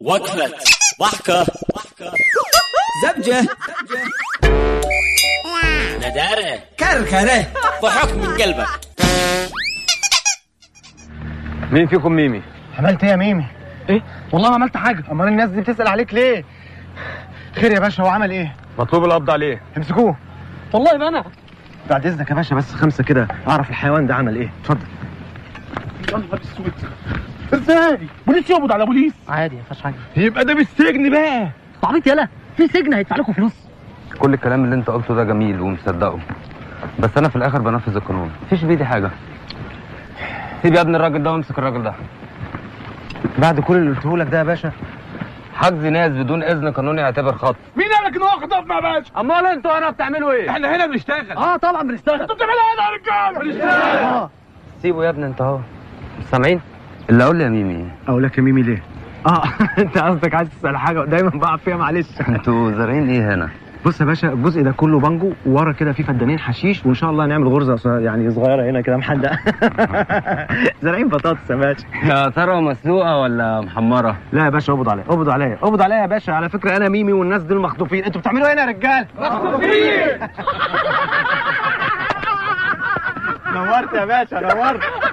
وقفة ضحكة زبجة ندارة كركرة ضحك من قلبك مين فيكم ميمي؟ عملت ايه يا ميمي؟ ايه والله ما عملت حاجه امال الناس دي بتسال عليك ليه؟ خير يا باشا هو عمل ايه؟ مطلوب القبض عليه امسكوه والله ما انا بعد اذنك يا باشا بس خمسه كده اعرف الحيوان ده عمل ايه اتفضل يا نهار اسود ازاي بوليس يقبض على بوليس عادي ما فيهاش حاجه يبقى ده بالسجن بقى عبيط يالا في سجن هيدفع لكم فلوس كل الكلام اللي انت قلته ده جميل ومصدقه بس انا في الاخر بنفذ القانون مفيش بايدي حاجه سيب يا ابني الراجل ده وامسك الراجل ده بعد كل اللي قلته لك ده يا باشا حجز ناس بدون اذن قانوني يعتبر خطف مين قال لك ان هو خطف مع باشا؟ امال انتوا انا بتعملوا ايه احنا هنا بنشتغل اه طبعا بنشتغل انتوا بتعملوا ايه يا رجاله؟ بنشتغل سيبه يا ابني انت اهو مش سامعين اللي اقول لي يا ميمي اقول لك يا ميمي ليه؟ اه انت قصدك عايز تسال حاجه دايما بقع فيها معلش انتوا زارعين ايه هنا بص يا باشا الجزء ده كله بانجو وورا كده في فدانين حشيش وان شاء الله هنعمل غرزه صغيرة- يعني صغيره هنا كده محدقه زارعين بطاطس يا باشا يا ترى مسلوقه ولا محمره لا يا باشا اقبض عليا اقبض عليا اقبض عليا يا باشا على فكره انا ميمي والناس دول مخطوفين انتوا بتعملوا ايه هنا يا رجال مخطوفين نورت يا باشا نورت